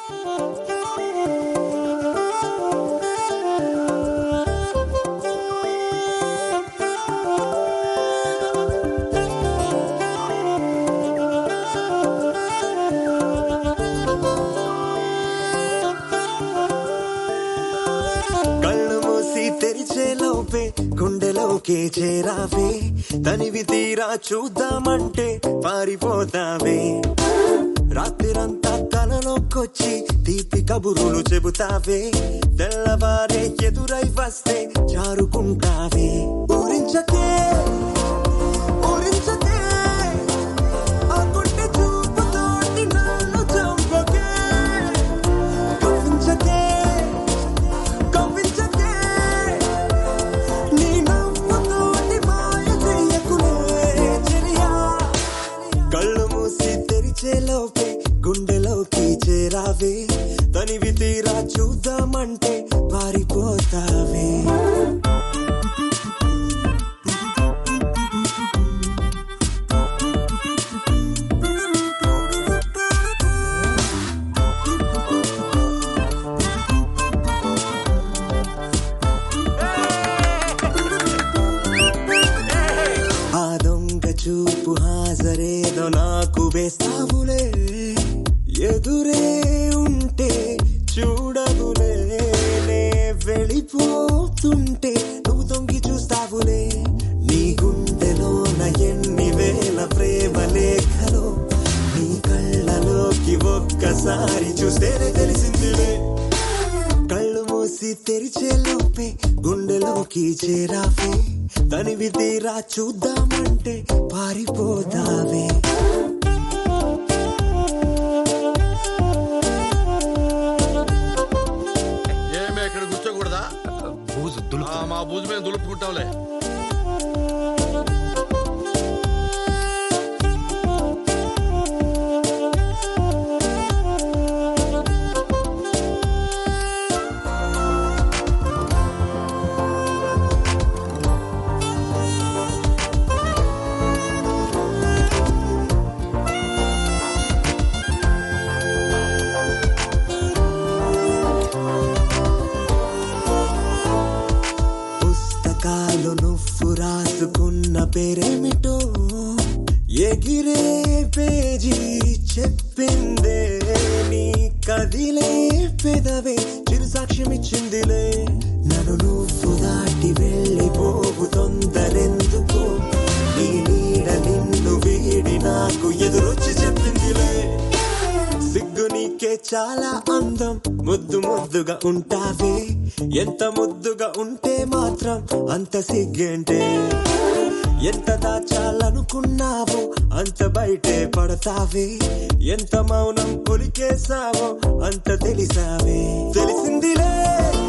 కళ్ళు మూసి తెరిచే లోపే గుండెలోకే చేరావే తనివి తీరా చూద్దామంటే పారిపోతావే రాత్రిరంతా కలలోకొచ్చి తీపి కబురులు చెబుతావే తెల్లవారే ఎదురై వస్తే జారుకుంటావే ఊరించకే ఊరించకే ఆ గుండె చూపుతోటి నన్ను చంపకే కవ్వించకే కవ్వించకే నీ నవ్వుతోటి మాయ చెయ్యకులే చెలియా కళ్ళు మూసి తెరిచే లోపే గుండెలోకి చేరావే తనివి తీరా చూద్దామంటే పారిపోతావే ఆ దొంగ చూపు హాజరేదో నాకు వేస్తావులే ఎదురే ఉంటే చూడవులే నే వెళ్ళిపోతుంటే నువ్వు తొంగి చూస్తావులే నీ గుండెలోన ఎన్ని వేల ప్రేమ లేఖలో నీ కళ్ళలోకి ఒక్కసారి చూస్తేనే తెలిసిందిలే కళ్ళు మూసి తెరిచే లోపే గుండెలోకి చేరావే తనివి తీరా చూద్దామంటే పారిపోతావే ఏమే ఇక్కడ కూర్చోకూడదా బూజు దులుపు ఆ, మా బూజు మీద దులుపుకుంటావులే పుస్తకాలు నువ్వు రాసుకున్న పేరేమిటో ఎగిరే పేజీ చెప్పిందే నీ కదిలే పెదవే చిరు సాక్ష్యం ఇచ్చిందిలే నన్ను నువ్వు దాటి వెళ్ళిపోవు తొందరెందుకు నీ నీడ నిన్ను వీడి నాకు ఎదురొచ్చి చెప్పిందిలే సిగ్గు నీకే చాలా అందం ముద్దు ముద్దుగా ఉంటావే ఎంత ముద్దుగా ఉంటే మాత్రం అంత సిగ్గేంటే ఎంత దాచాలనుకున్నావో అంత బయటే పడతావే ఎంత మౌనం కొలికేసావో అంత తెలిసావే తెలిసిందిలే